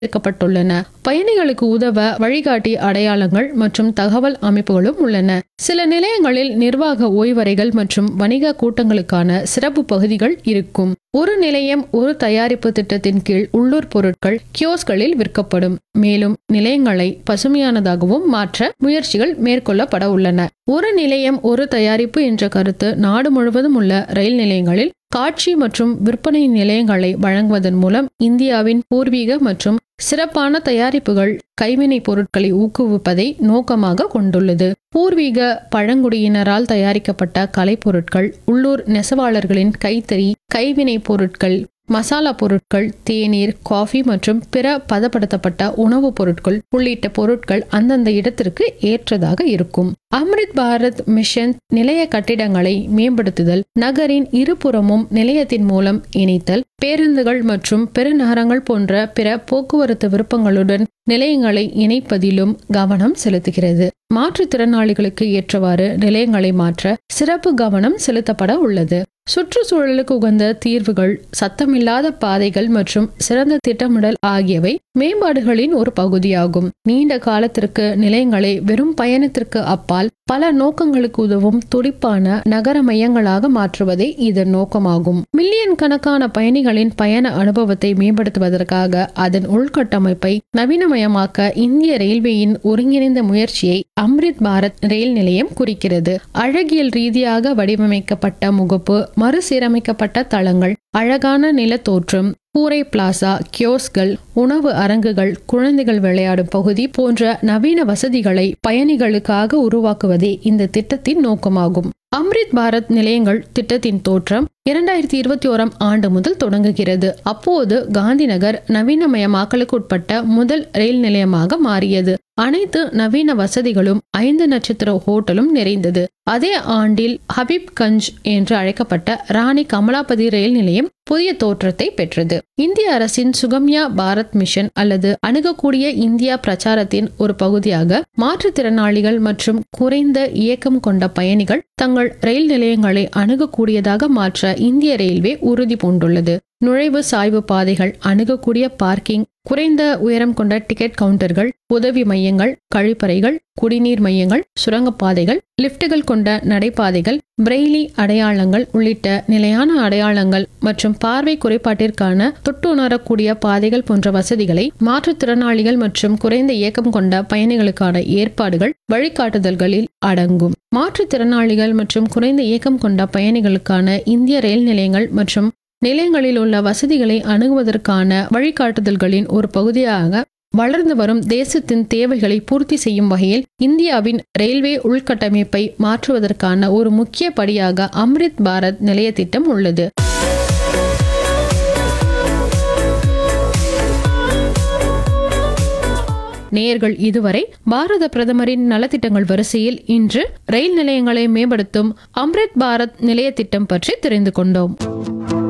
சேர்க்கப்பட்டுள்ளன பயணிகளுக்கு உதவ வழிகாட்டி அடையாளங்கள் மற்றும் தகவல் அமைப்புகளும் உள்ளன சில நிலையங்களில் நிர்வாக ஓய்வறைகள் மற்றும் வணிக கூட்டங்களுக்கான சிறப்பு பகுதிகள் இருக்கும் ஒரு நிலையம் ஒரு தயாரிப்பு திட்டத்தின் கீழ் உள்ளூர் பொருட்கள் கியோஸ்களில் விற்கப்படும் மேலும் நிலையங்களை பசுமையானதாகவும் மாற்ற முயற்சிகள் மேற்கொள்ளப்பட உள்ளன ஒரு நிலையம் ஒரு தயாரிப்பு என்ற கருத்து நாடு முழுவதும் உள்ள ரயில் நிலையங்களில் காட்சி மற்றும் விற்பனை நிலையங்களை வழங்குவதன் மூலம் இந்தியாவின் பூர்வீக மற்றும் சிறப்பான தயாரிப்புகள் கைவினைப் பொருட்களை ஊக்குவிப்பதை நோக்கமாக கொண்டுள்ளது பூர்வீக பழங்குடியினரால் தயாரிக்கப்பட்ட கலைப்பொருட்கள் உள்ளூர் நெசவாளர்களின் கைத்தறி கைவினைப் பொருட்கள் மசாலா பொருட்கள் தேநீர் காஃபி மற்றும் பிற பதப்படுத்தப்பட்ட உணவுப் பொருட்கள் உள்ளிட்ட பொருட்கள் அந்தந்த இடத்திற்கு ஏற்றதாக இருக்கும் அம்ரித் பாரத் மிஷன் நிலைய கட்டிடங்களை மேம்படுத்துதல் நகரின் இருபுறமும் நிலையத்தின் மூலம் இணைத்தல் பேருந்துகள் மற்றும் பெருநகரங்கள் போன்ற பிற போக்குவரத்து விருப்பங்களுடன் நிலையங்களை இணைப்பதிலும் கவனம் செலுத்துகிறது மாற்றுத்திறனாளிகளுக்கு ஏற்றவாறு நிலையங்களை மாற்ற சிறப்பு கவனம் செலுத்தப்பட உள்ளது சுற்றுச்சூழலுக்கு உகந்த தீர்வுகள் சத்தமில்லாத பாதைகள் மற்றும் சிறந்த திட்டமிடல் ஆகியவை மேம்பாடுகளின் ஒரு பகுதியாகும் நீண்ட காலத்திற்கு நிலையங்களை வெறும் பயணத்திற்கு அப்பால் பல நோக்கங்களுக்கு உதவும் துடிப்பான நகர மையங்களாக மாற்றுவதே இதன் நோக்கமாகும் மில்லியன் கணக்கான பயணிகளின் பயண அனுபவத்தை மேம்படுத்துவதற்காக அதன் உள்கட்டமைப்பை நவீனமயமாக்க இந்திய ரயில்வேயின் ஒருங்கிணைந்த முயற்சியை அம்ரித் பாரத் ரயில் நிலையம் குறிக்கிறது அழகியல் ரீதியாக வடிவமைக்கப்பட்ட முகப்பு மறுசீரமைக்கப்பட்ட தளங்கள் அழகான நிலத்தோற்றம் கூரை பிளாசா கியோஸ்கள் உணவு அரங்குகள் குழந்தைகள் விளையாடும் பகுதி போன்ற நவீன வசதிகளை பயணிகளுக்காக உருவாக்குவதே இந்த திட்டத்தின் நோக்கமாகும் அம்ரித் பாரத் நிலையங்கள் திட்டத்தின் தோற்றம் இரண்டாயிரத்தி இருபத்தி ஓராம் ஆண்டு முதல் தொடங்குகிறது அப்போது காந்திநகர் நவீனமயமாக்கலுக்கு உட்பட்ட முதல் ரயில் நிலையமாக மாறியது அனைத்து நவீன வசதிகளும் ஐந்து நட்சத்திர ஹோட்டலும் நிறைந்தது அதே ஆண்டில் ஹபீப்கஞ்ச் என்று அழைக்கப்பட்ட ராணி கமலாபதி ரயில் நிலையம் புதிய தோற்றத்தை பெற்றது இந்திய அரசின் சுகம்யா பாரத் மிஷன் அல்லது அணுகக்கூடிய இந்தியா பிரச்சாரத்தின் ஒரு பகுதியாக மாற்றுத்திறனாளிகள் மற்றும் குறைந்த இயக்கம் கொண்ட பயணிகள் தங்கள் ரயில் நிலையங்களை அணுகக்கூடியதாக மாற்ற இந்திய ரயில்வே உறுதி பூண்டுள்ளது நுழைவு சாய்வு பாதைகள் அணுகக்கூடிய பார்க்கிங் குறைந்த உயரம் கொண்ட டிக்கெட் கவுண்டர்கள் உதவி மையங்கள் கழிப்பறைகள் குடிநீர் மையங்கள் சுரங்கப்பாதைகள் லிப்டுகள் கொண்ட நடைபாதைகள் பிரெய்லி அடையாளங்கள் உள்ளிட்ட நிலையான அடையாளங்கள் மற்றும் பார்வை குறைபாட்டிற்கான தொட்டுணரக்கூடிய பாதைகள் போன்ற வசதிகளை மாற்றுத்திறனாளிகள் மற்றும் குறைந்த இயக்கம் கொண்ட பயணிகளுக்கான ஏற்பாடுகள் வழிகாட்டுதல்களில் அடங்கும் மாற்றுத்திறனாளிகள் மற்றும் குறைந்த இயக்கம் கொண்ட பயணிகளுக்கான இந்திய ரயில் நிலையங்கள் மற்றும் நிலையங்களில் உள்ள வசதிகளை அணுகுவதற்கான வழிகாட்டுதல்களின் ஒரு பகுதியாக வளர்ந்து வரும் தேசத்தின் தேவைகளை பூர்த்தி செய்யும் வகையில் இந்தியாவின் ரயில்வே உள்கட்டமைப்பை மாற்றுவதற்கான ஒரு முக்கிய படியாக அம்ரித் பாரத் நிலைய திட்டம் உள்ளது நேயர்கள் இதுவரை பாரத பிரதமரின் நலத்திட்டங்கள் வரிசையில் இன்று ரயில் நிலையங்களை மேம்படுத்தும் அம்ரித் பாரத் நிலைய திட்டம் பற்றி தெரிந்து கொண்டோம்